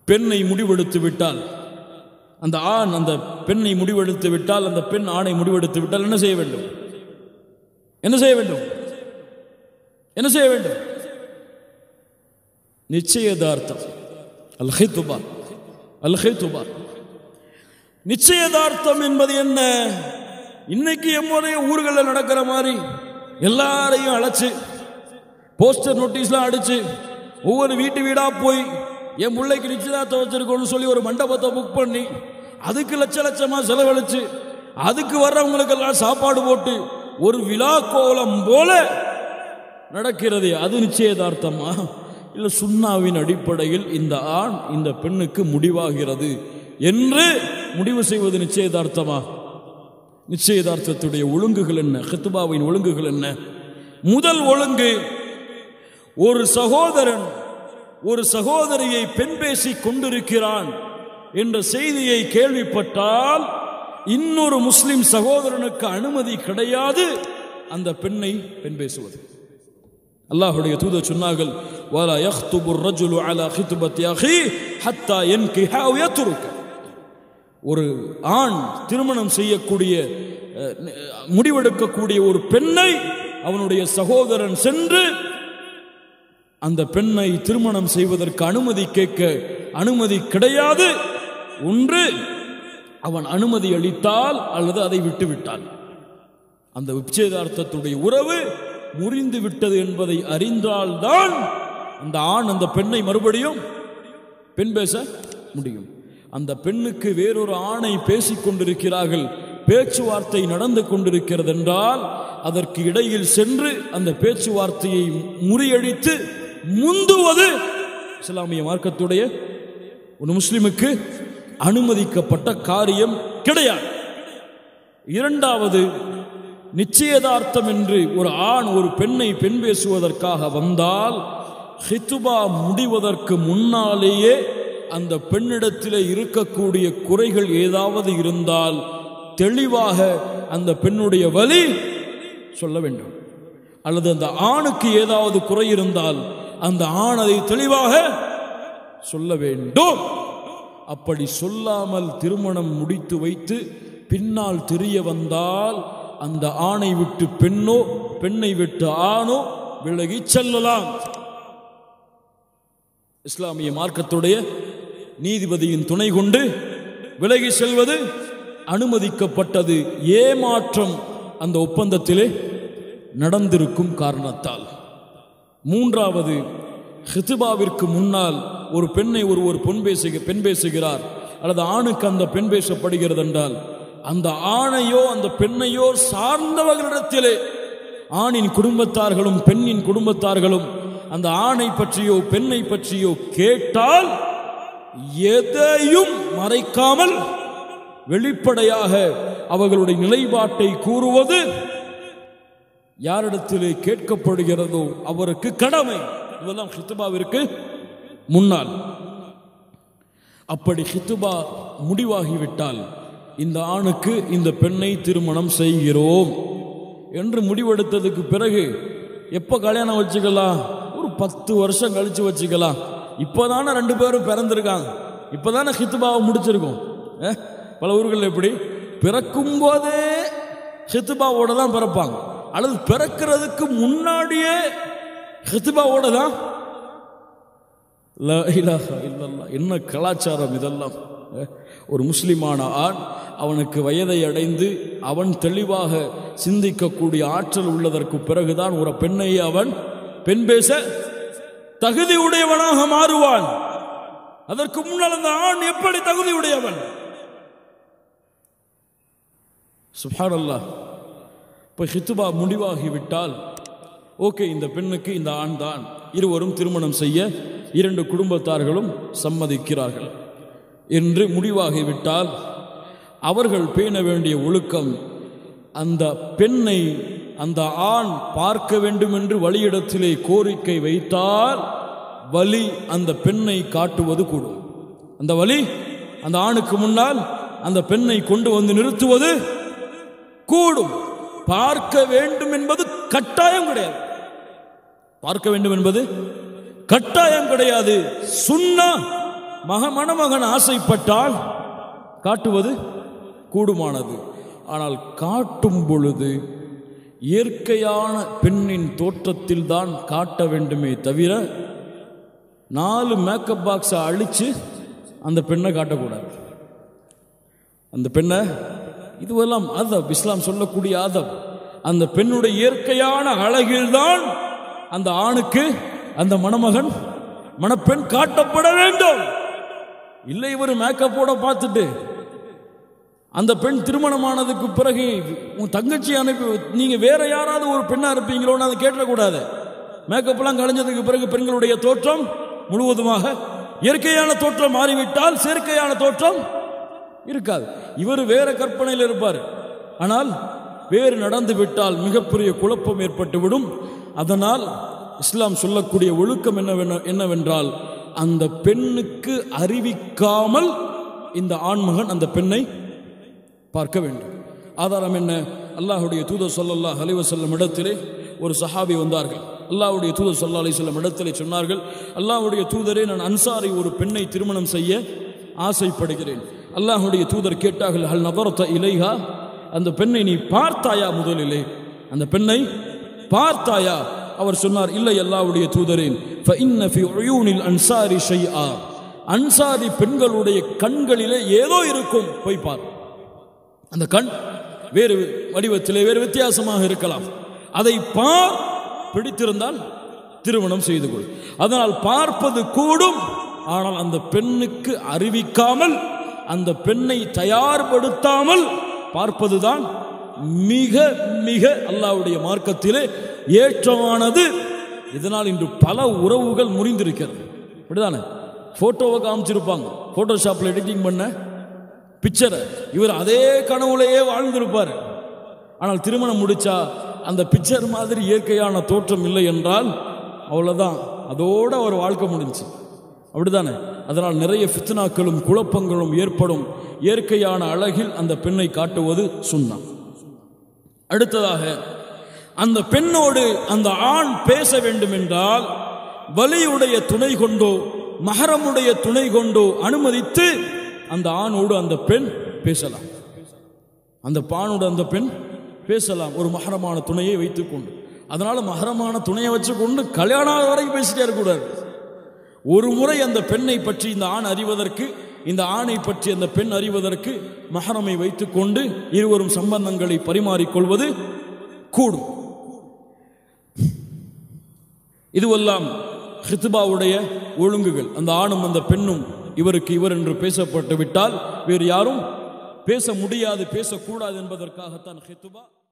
பெண்ணை முடிவெடுத்து விட்டால் அந்த ஆண் அந்த பெண்ணை முடிவெடுத்து விட்டால் அந்த பெண் ஆணை முடிவெடுத்து விட்டால் என்ன செய்ய வேண்டும் என்ன செய்ய வேண்டும் என்ன செய்ய வேண்டும் நிச்சயதார்த்தம் அல் ஹித்துபா அல் ஹித்துபா நிச்சயதார்த்தம் என்பது என்ன இன்னைக்கு எம்முடைய ஊர்களில் நடக்கிற மாதிரி எல்லாரையும் அழைச்சு போஸ்டர் நோட்டீஸ்லாம் அடிச்சு ஒவ்வொரு வீட்டு வீடா போய் என் பிள்ளைக்கு நிச்சயதார்த்தம் வச்சிருக்கோம்னு சொல்லி ஒரு மண்டபத்தை புக் பண்ணி அதுக்கு லட்ச லட்சமா செலவழிச்சு அதுக்கு வர்றவங்களுக்கெல்லாம் சாப்பாடு போட்டு ஒரு விழா கோலம் போல நடக்கிறது அது நிச்சயதார்த்தமா இல்ல சுண்ணாவின் அடிப்படையில் இந்த ஆண் இந்த பெண்ணுக்கு முடிவாகிறது என்று முடிவு செய்வது நிச்சயதார்த்தமா நிச்சயதார்த்தத்துடைய ஒழுங்குகள் என்ன ஹித்துபாவின் ஒழுங்குகள் என்ன முதல் ஒழுங்கு ஒரு சகோதரன் ஒரு சகோதரியை பெண் பேசிக் கொண்டிருக்கிறான் என்ற செய்தியை கேள்விப்பட்டால் இன்னொரு முஸ்லிம் சகோதரனுக்கு அனுமதி கிடையாது அந்த பெண்ணை பெண் பேசுவது அல்லாஹுடைய தூதர் சொன்னார்கள் வலா யஹ்துபு الرجل على خطبة أخيه حتى ينكح أو يترك ஒரு ஆண் திருமணம் செய்யக்கூடிய அஹ், முடிவெடுக்கக்கூடிய ஒரு பெண்ணை அவனுடைய சகோதரன் சென்று அந்த பெண்ணை திருமணம் செய்வதற்கு அனுமதி கேட்க அனுமதி கிடையாது ஒன்று அவன் அனுமதி அளித்தால் அல்லது அதை விட்டு விட்டான் அந்த விச்சேதார்த்தத்துடைய உறவு முறிந்து விட்டது என்பதை அறிந்தால்தான் அந்த ஆண் அந்த பெண்ணை மறுபடியும் பெண் பேச முடியும் அந்த பெண்ணுக்கு வேறொரு ஆணை பேசிக் கொண்டிருக்கிறார்கள் பேச்சுவார்த்தை நடந்து கொண்டிருக்கிறது என்றால் அதற்கு இடையில் சென்று அந்த பேச்சுவார்த்தையை முறியடித்து முந்துவது இஸ்லாமிய மார்க்கத்துடைய ஒரு முஸ்லிமுக்கு அனுமதிக்கப்பட்ட காரியம் கிடையாது இரண்டாவது நிச்சயதார்த்தம் என்று ஒரு ஆண் ஒரு பெண்ணை பெண் பேசுவதற்காக வந்தால் ஹித்துபா முடிவதற்கு முன்னாலேயே அந்த பெண்ணிடத்திலே இருக்கக்கூடிய குறைகள் ஏதாவது இருந்தால் தெளிவாக அந்த பெண்ணுடைய வலி சொல்ல வேண்டும் அல்லது அந்த ஆணுக்கு ஏதாவது குறை இருந்தால் அந்த ஆண் அதை தெளிவாக சொல்ல வேண்டும் அப்படி சொல்லாமல் திருமணம் முடித்து வைத்து பின்னால் தெரிய வந்தால் அந்த ஆணை விட்டு பெண்ணோ பெண்ணை விட்டு ஆணோ விலகி செல்லலாம் இஸ்லாமிய மார்க்கத்துடைய நீதிபதியின் துணை கொண்டு விலகி செல்வது அனுமதிக்கப்பட்டது ஏமாற்றம் அந்த ஒப்பந்தத்திலே நடந்திருக்கும் காரணத்தால் மூன்றாவது ஹிதுபாவிற்கு முன்னால் ஒரு பெண்ணை ஒரு ஒரு பெண் பேசுக பெண் பேசுகிறார் அல்லது ஆணுக்கு அந்த பெண் பேசப்படுகிறது என்றால் அந்த ஆணையோ அந்த பெண்ணையோ சார்ந்தவர்களிடத்திலே ஆணின் குடும்பத்தார்களும் பெண்ணின் குடும்பத்தார்களும் அந்த ஆணை பற்றியோ பெண்ணை பற்றியோ கேட்டால் எதையும் மறைக்காமல் வெளிப்படையாக அவர்களுடைய நிலைப்பாட்டை கூறுவது யாரிடத்திலே கேட்கப்படுகிறதோ அவருக்கு கடமை இதெல்லாம் ஹித்துபாவிற்கு முன்னால் அப்படி ஹித்துபா முடிவாகிவிட்டால் இந்த ஆணுக்கு இந்த பெண்ணை திருமணம் செய்கிறோம் என்று முடிவெடுத்ததுக்கு பிறகு எப்போ கல்யாணம் வச்சுக்கலாம் ஒரு பத்து வருஷம் கழிச்சு வச்சுக்கலாம் இப்போதானே ரெண்டு பேரும் பிறந்திருக்காங்க இப்போதானே ஹித்துபாவை முடிச்சிருக்கோம் அஹ், பல ஊர்களில் எப்படி பிறக்கும் போதே ஹித்துபாவோட தான் பிறப்பாங்க அல்லது பிறக்கிறதுக்கு முன்னாடியே ஹித்துபாவோட தான் லா இலாஹா இல்லல்லாஹ். என்ன கலாச்சாரம் இதெல்லாம் அஹ், ஒரு முஸ்லிமான ஆண் அவனுக்கு வயதை அடைந்து அவன் தெளிவாக சிந்திக்கக்கூடிய ஆற்றல் உள்ளதற்கு பிறகுதான் ஒரு பெண்ணை அவன் பெண் பேச தகுதி உடையவனாக மாறுவான் அதற்கு முன்னால் அந்த ஆண் எப்படி தகுதி உடையவன் சுப்ஹானல்லாஹ் இப்போ ஹித்துபா முடிவாகிவிட்டால் ஓகே இந்த பெண்ணுக்கு இந்த ஆண் தான் இருவரும் திருமணம் செய்ய இரண்டு குடும்பத்தார்களும் சம்மதிக்கிறார்கள் என்று முடிவாகிவிட்டால் அவர்கள் பேண வேண்டிய ஒழுக்கம் அந்த பெண்ணை அந்த ஆண் பார்க்க வேண்டும் என்று வழியிடத்திலே கோரிக்கை வைத்தால் வலி அந்த பெண்ணை காட்டுவது கூடும் அந்த வலி அந்த ஆணுக்கு முன்னால் அந்த பெண்ணை கொண்டு வந்து நிறுத்துவது கூடும் பார்க்க வேண்டும் என்பது கட்டாயம் கிடையாது பார்க்க வேண்டும் என்பது கட்டாயம் கிடையாது சுன்னா மக மணமகன் ஆசைப்பட்டால் காட்டுவது கூடுமானது ஆனால் காட்டும் பொழுது இயற்கையான பெண்ணின் தோற்றத்தில் தான் காட்ட வேண்டுமே தவிர நாலு மேக்கப் பாக்ஸை அழிச்சு அந்த பெண்ணை காட்டக்கூடாது அந்த பெண்ணை இதுவெல்லாம் அதப் இஸ்லாம் சொல்லக்கூடிய அதப் அந்த பெண்ணுடைய இயற்கையான அழகில்தான் அந்த ஆணுக்கு அந்த மணமகன் மணப்பெண் காட்டப்பட வேண்டும் இல்லை இவர் மேக்கப்போட பார்த்துட்டு அந்த பெண் திருமணமானதுக்கு பிறகு உன் தங்கச்சி அனுப்பி நீங்க வேற யாராவது ஒரு பெண்ணா இருப்பீங்களோன்னு அதை கேட்டக்கூடாது மேக்கப்லாம் கலைஞ்சதுக்கு பிறகு பெண்களுடைய தோற்றம் முழுவதுமாக இயற்கையான தோற்றம் மாறிவிட்டால் செயற்கையான தோற்றம் இருக்காது இவர் வேற கற்பனையில் இருப்பார் ஆனால் வேறு நடந்து விட்டால் மிகப்பெரிய குழப்பம் ஏற்பட்டுவிடும் அதனால் இஸ்லாம் சொல்லக்கூடிய ஒழுக்கம் என்னவென்ன என்னவென்றால் அந்த பெண்ணுக்கு அறிவிக்காமல் இந்த ஆண்மகன் அந்த பெண்ணை பார்க்க வேண்டும் ஆதாரம் என்ன அல்லாஹுடைய தூதர் சொல்லல்லாஹ் அலைவசல்லம் இடத்திலே ஒரு சஹாபி வந்தார்கள் அல்லாஹ்வுடைய தூதர் சொல்லா அலிசல்லம் இடத்திலே சொன்னார்கள் அல்லாஹ்வுடைய தூதரே நான் அன்சாரை ஒரு பெண்ணை திருமணம் செய்ய ஆசைப்படுகிறேன் அல்லாஹ்வுடைய தூதர் கேட்டார்கள் ஹல் நபரத்த இலைஹா அந்த பெண்ணை நீ பார்த்தாயா முதலிலே அந்த பெண்ணை பார்த்தாயா அவர் சொன்னார் இல்லை அல்லாஹ்வுடைய தூதரே فإن في عيون الأنصار شيئا அன்சாரி பெண்களுடைய கண்களிலே ஏதோ இருக்கும் போய் பார் அந்த கண் வேறு வடிவத்திலே வேறு வித்தியாசமாக இருக்கலாம் அதை பார் பிடித்திருந்தால் திருமணம் செய்து கொள் அதனால் பார்ப்பது கூடும் ஆனால் அந்த பெண்ணுக்கு அறிவிக்காமல் அந்த பெண்ணை தயார்படுத்தாமல் பார்ப்பதுதான் மிக மிக அல்லாவுடைய மார்க்கத்திலே ஏற்றமானது இதனால் இன்று பல உறவுகள் முறிந்திருக்கிறது அப்படிதானே போட்டோவை காமிச்சிருப்பாங்க போட்டோஷாப்ல எடிட்டிங் பண்ண பிக்சரை இவர் அதே கனவுலையே வாழ்ந்திருப்பார் ஆனால் திருமணம் முடிச்சா அந்த பிக்சர் மாதிரி இயற்கையான தோற்றம் இல்லை என்றால் அவ்வளோதான் அதோட அவர் வாழ்க்கை முடிஞ்சு அப்படிதானே அதனால் நிறைய ஃபித்னாக்களும் குழப்பங்களும் ஏற்படும் இயற்கையான அழகில் அந்த பெண்ணை காட்டுவது சுண்ணா அடுத்ததாக அந்த பெண்ணோடு அந்த ஆண் பேச வேண்டும் என்றால் வலியுடைய துணை கொண்டோ மகரமுடைய துணை கொண்டோ அனுமதித்து அந்த ஆணோடு அந்த பெண் பேசலாம் அந்த பானோடு அந்த பெண் பேசலாம் ஒரு மகரமான துணையை வைத்துக்கொண்டு அதனால மகரமான துணையை வச்சுக்கொண்டு கல்யாணம் வரைக்கும் பேசிட்டே இருக்கக்கூடாது ஒரு முறை அந்த பெண்ணை பற்றி இந்த ஆண் அறிவதற்கு இந்த ஆணை பற்றி அந்த பெண் அறிவதற்கு மகரமை வைத்துக்கொண்டு இருவரும் சம்பந்தங்களை பரிமாறிக்கொள்வது கூடும் இதுவெல்லாம் ஹித்பாவுடைய ஒழுங்குகள் அந்த ஆணும் அந்த பெண்ணும் இவருக்கு இவர் என்று பேசப்பட்டு விட்டால் வேறு யாரும் பேச முடியாது பேசக்கூடாது என்பதற்காகத்தான் ஹித்பா